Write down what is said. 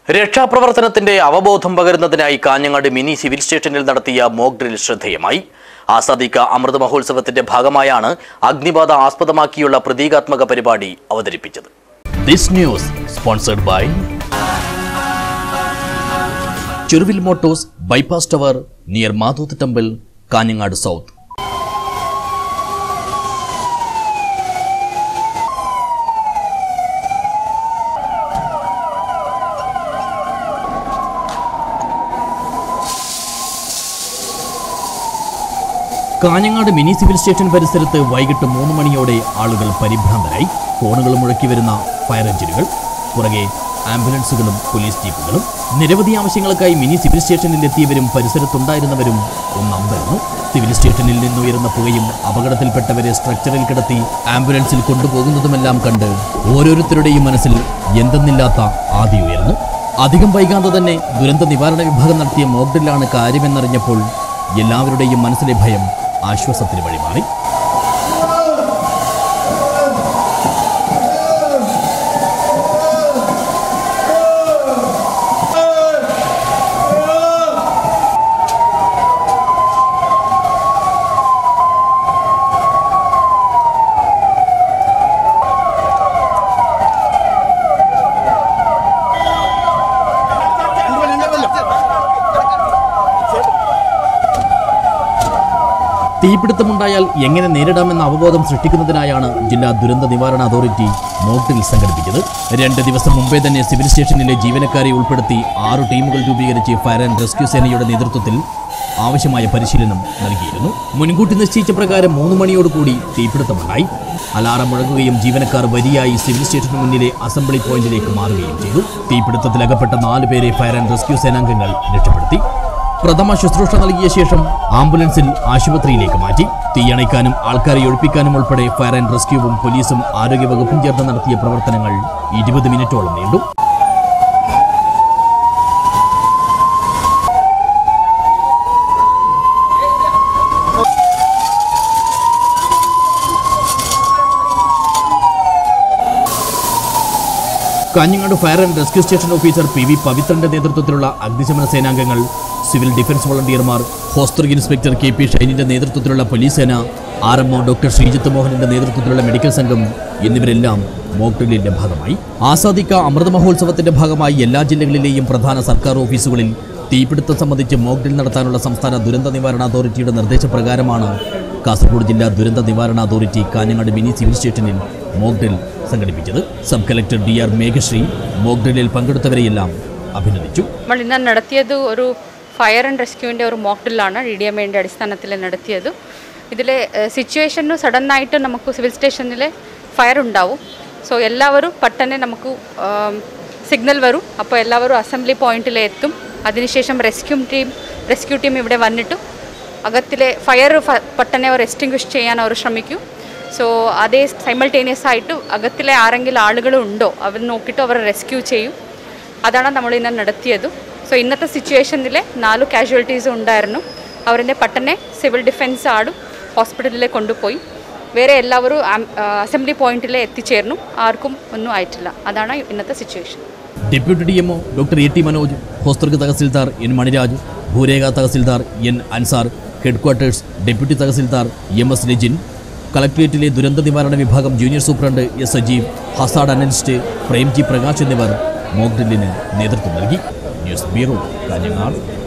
രക്ഷാപ്രവർത്തനത്തിന്റെ അവബോധം പകരുന്നതിനായി Kanhangad mini civil സ്റ്റേഷനിൽ നടത്തിയ മോക്ക് ഡ്രിൽ ശ്രദ്ധേയമായി ആസാദിക്ക അമൃത മഹോത്സവത്തിന്റെ ഭാഗമായാണ് അഗ്നിബാധ ആസ്പദമാക്കിയുള്ള പ്രതീകാത്മക പരിപാടി അവതരിപ്പിച്ചത് this news sponsored by Cheruvil motors bypass tower near Madhooth temple Kanhangad south Kanhangad mini civil station പരിസരത്ത് വൈകിട്ട് മൂന്ന് മണിയോടെ ആളുകൾ പരിഭ്രാന്തരായി ഫോണുകൾ മുഴക്കി വരുന്ന ഫയർ എഞ്ചിനുകൾ പുറകെ ആംബുലൻസുകളും പോലീസ് ജീപ്പുകളും നിരവധി ആവശ്യങ്ങൾക്കായി മിനി സിവിൽ സ്റ്റേഷനിൽ എത്തിയവരും പരിസരത്തുണ്ടായിരുന്നവരും ഒന്നമ്പരന്നു സിവിൽ സ്റ്റേഷനിൽ നിന്നുയരുന്ന പുകയും അപകടത്തിൽപ്പെട്ടവരെ സ്ട്രക്ചറിൽ കിടത്തി ആംബുലൻസിൽ കൊണ്ടുപോകുന്നതുമെല്ലാം കണ്ട് ഓരോരുത്തരുടെയും മനസ്സിൽ എന്തെന്നില്ലാത്ത ആദി ഉയർന്നു അധികം വൈകാതെ തന്നെ ദുരന്ത നിവാരണ വിഭാഗം നടത്തിയ മോക്ഡ്രില്ലാണ് കാര്യമെന്നറിഞ്ഞപ്പോൾ എല്ലാവരുടെയും മനസ്സിലെ ഭയം ആശ്വാസത്തിന് വഴിമാറി തീപിടുത്തമുണ്ടായാൽ എങ്ങനെ നേരിടാമെന്ന അവബോധം സൃഷ്ടിക്കുന്നതിനായാണ് ജില്ലാ ദുരന്ത നിവാരണ അതോറിറ്റി മോക്ഡ്രിൽ സംഘടിപ്പിച്ചത് രണ്ട് ദിവസം മുമ്പേ തന്നെ സിവിൽ സ്റ്റേഷനിലെ ജീവനക്കാരെ ഉൾപ്പെടുത്തി ആറ് ടീമുകൾ രൂപീകരിച്ച് ഫയർ ആൻഡ് റെസ്ക്യൂ സേനയുടെ നേതൃത്വത്തിൽ ആവശ്യമായ പരിശീലനം നൽകിയിരുന്നു മുൻകൂട്ടി നിശ്ചയിച്ച പ്രകാരം മൂന്ന് മണിയോടുകൂടി തീപിടുത്തമുണ്ടായി അലാറം മുഴങ്ങുകയും ജീവനക്കാർ വരിയായി സിവിൽ സ്റ്റേഷന് മുന്നിലെ അസംബ്ലി പോയിന്റിലേക്ക് മാറുകയും ചെയ്തു തീപിടുത്തത്തിൽ അകപ്പെട്ട നാല് പേരെ ഫയർ ആൻഡ് റെസ്ക്യൂ സേനാംഗങ്ങൾ രക്ഷപ്പെടുത്തി പ്രഥമ ശുശ്രൂഷ നൽകിയ ശേഷം ആംബുലൻസിൽ ആശുപത്രിയിലേക്ക് മാറ്റി തീയണയ്ക്കാനും ആൾക്കാരെ ഒഴിപ്പിക്കാനും ഉൾപ്പെടെ ഫയർ ആൻഡ് റെസ്ക്യൂവും പോലീസും ആരോഗ്യവകുപ്പും ചേർന്ന് നടത്തിയ പ്രവർത്തനങ്ങൾ ഇരുപത് മിനിറ്റോളം നീണ്ടു Kanhangad fire and rescue station officer P V പവിത്രന്റെ നേതൃത്വത്തിലുള്ള അഗ്നിശമന സേനാംഗങ്ങൾ സിവിൽ ഡിഫൻസ് വോളണ്ടിയർമാർ ഹോസ്റ്റർ ഇൻസ്പെക്ടർ കെ പി ഷൈനിന്റെ നേതൃത്വത്തിലുള്ള പോലീസ് സേന R M O doctor Sreejith മോഹനന്റെ നേതൃത്വത്തിലുള്ള മെഡിക്കൽ സംഘം എന്നിവരെല്ലാം മോക്ക് ഡ്രില്ലിന്റെ ഭാഗമായി ആസാദിക്ക അമൃത മഹോത്സവത്തിന്റെ ഭാഗമായി എല്ലാ ജില്ലകളിലെയും പ്രധാന സർക്കാർ ഓഫീസുകളിൽ തീപിടുത്തം സംബന്ധിച്ച് മോക്ക് ഡ്രിൽ നടത്താനുള്ള സംസ്ഥാന ദുരന്ത നിവാരണ അതോറിറ്റിയുടെ നിർദ്ദേശപ്രകാരമാണ് കാസർഗോഡ് ജില്ലാ ദുരന്ത നിവാരണ അതോറിറ്റി കാഞ്ഞങ്ങാട് മിനി സിവിൽ സ്റ്റേഷനിൽ മോക്ക് ഡ്രിൽ സംഘടിപ്പിച്ചത് sub collector D R Meghashree mock ഡ്രില്ലിൽ പങ്കെടുത്തവരെയെല്ലാം അഭിനന്ദിച്ചു നമ്മൾ ഇന്ന് നടത്തിയത് ഒരു ഫയർ ആൻഡ് റെസ്ക്യൂവിൻ്റെ ഒരു മോക്ക് ഡ്രില്ലാണ് ഡി ഡി എം എൻ്റെ അടിസ്ഥാനത്തിൽ നടത്തിയത് ഇതിൽ സിറ്റുവേഷന് സഡന്നായിട്ട് നമുക്ക് സിവിൽ സ്റ്റേഷനിൽ ഫയർ ഉണ്ടാവും സോ എല്ലാവരും പെട്ടെന്ന് നമുക്ക് സിഗ്നൽ വരും അപ്പോൾ എല്ലാവരും അസംബ്ലി പോയിന്റിൽ എത്തും അതിനുശേഷം റെസ്ക്യൂ ടീം റെസ്ക്യൂ ടീം ഇവിടെ വന്നിട്ട് അകത്തിലെ ഫയർ പെട്ടെന്ന് അവർ എക്സ്റ്റിങ്വിഷ് ചെയ്യാൻ അവർ ശ്രമിക്കും സോ അതേ സൈമൾട്ടേനിയസ് ആയിട്ട് അകത്തിലെ ആരെങ്കിലും ആളുകൾ ഉണ്ടോ അവർ നോക്കിയിട്ട് അവർ റെസ്ക്യൂ ചെയ്യും അതാണ് നമ്മൾ ഇന്ന് നടത്തിയത് സോ ഇന്നത്തെ സിറ്റുവേഷനിൽ നാല് കാഷ്വാലിറ്റീസ് ഉണ്ടായിരുന്നു അവരെ പെട്ടെന്ന് സിവിൽ ഡിഫൻസ് ആടും ഹോസ്പിറ്റലിൽ കൊണ്ടുപോയി വേറെ എല്ലാവരും അസംബ്ലി പോയിന്റിൽ എത്തിച്ചേർന്നു ആർക്കും ഒന്നും ആയിട്ടില്ല അതാണ് ഇന്നത്തെ situation deputy D M O doctor A T Manoj Hosdurg tahsildar N Maniraj ഭൂരേഖ tahsildar N Ansar headquarters deputy tahsildar M S Rajin കളക്ട്രേറ്റിലെ ദുരന്ത നിവാരണ വിഭാഗം junior superintendent S Sajeev hazard analyst Premji Prakash എന്നിവർ മോക്ഡ്രില്ലിന് നേതൃത്വം നൽകി ന്യൂസ് ബ്യൂറോ കാഞ്ഞങ്ങാട്